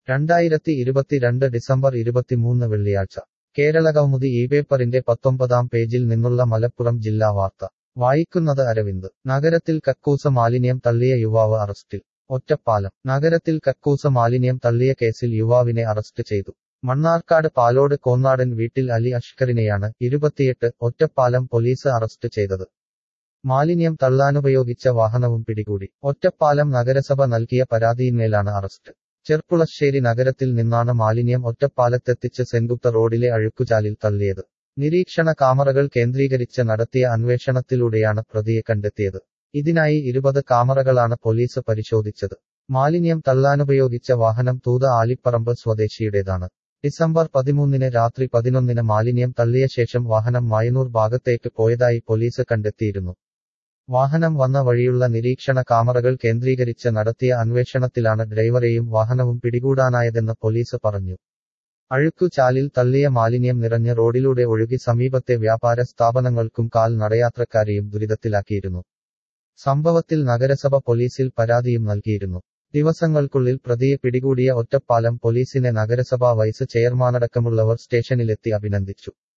രണ്ടായിരത്തി ഇരുപത്തിരണ്ട് ഡിസംബർ ഇരുപത്തിമൂന്ന് വെള്ളിയാഴ്ച കേരളകൗമുദി ഈ പേപ്പറിന്റെ പത്തൊമ്പതാം പേജിൽ നിന്നുള്ള മലപ്പുറം ജില്ലാ വാർത്ത വായിക്കുന്നത് അരവിന്ദ് നഗരത്തിൽ കക്കൂസ മാലിന്യം തള്ളിയ യുവാവ് അറസ്റ്റിൽ ഒറ്റപ്പാലം നഗരത്തിൽ കക്കൂസ മാലിന്യം തള്ളിയ കേസിൽ യുവാവിനെ അറസ്റ്റ് ചെയ്തു മണ്ണാർക്കാട് പാലോട് കോന്നാടൻ വീട്ടിൽ അലി അഷ്കറിനെയാണ് ഇരുപത്തിയെട്ട് ഒറ്റപ്പാലം പോലീസ് അറസ്റ്റ് ചെയ്തത് മാലിന്യം തള്ളാനുപയോഗിച്ച വാഹനവും പിടികൂടി ഒറ്റപ്പാലം നഗരസഭ നൽകിയ പരാതിയിന്മേലാണ് അറസ്റ്റ് ചെർപ്പുളശ്ശേരി നഗരത്തിൽ നിന്നാണ് മാലിന്യം ഒറ്റപ്പാലത്തെത്തിച്ച് സെൻഗുപ്ത റോഡിലെ അഴുക്കുചാലിൽ തള്ളിയത് നിരീക്ഷണ കാമറകൾ കേന്ദ്രീകരിച്ച് നടത്തിയ അന്വേഷണത്തിലൂടെയാണ് പ്രതിയെ കണ്ടെത്തിയത് ഇതിനായി ഇരുപത് കാമറകളാണ് പോലീസ് പരിശോധിച്ചത് മാലിന്യം തള്ളാനുപയോഗിച്ച വാഹനം തൂത ആലിപ്പറമ്പ് സ്വദേശിയുടേതാണ് ഡിസംബർ പതിമൂന്നിന് രാത്രി പതിനൊന്നിന് മാലിന്യം തള്ളിയ ശേഷം വാഹനം മായനൂർ ഭാഗത്തേക്ക് പോയതായി പോലീസ് കണ്ടെത്തിയിരുന്നു വാഹനം വന്ന വഴിയുള്ള നിരീക്ഷണ കാമറകൾ കേന്ദ്രീകരിച്ച് നടത്തിയ അന്വേഷണത്തിലാണ് ഡ്രൈവറെയും വാഹനവും പിടികൂടാനായതെന്ന് പോലീസ് പറഞ്ഞു അഴുക്കുചാലിൽ തള്ളിയ മാലിന്യം നിറഞ്ഞ് റോഡിലൂടെ ഒഴുകി സമീപത്തെ വ്യാപാര സ്ഥാപനങ്ങൾക്കും കാൽ നടയാത്രക്കാരെയും ദുരിതത്തിലാക്കിയിരുന്നു സംഭവത്തിൽ നഗരസഭ പോലീസിൽ പരാതിയും നൽകിയിരുന്നു ദിവസങ്ങൾക്കുള്ളിൽ പ്രതിയെ പിടികൂടിയ ഒറ്റപ്പാലം പോലീസിനെ നഗരസഭാ വൈസ് ചെയർമാനടക്കമുള്ളവർ സ്റ്റേഷനിലെത്തി അഭിനന്ദിച്ചു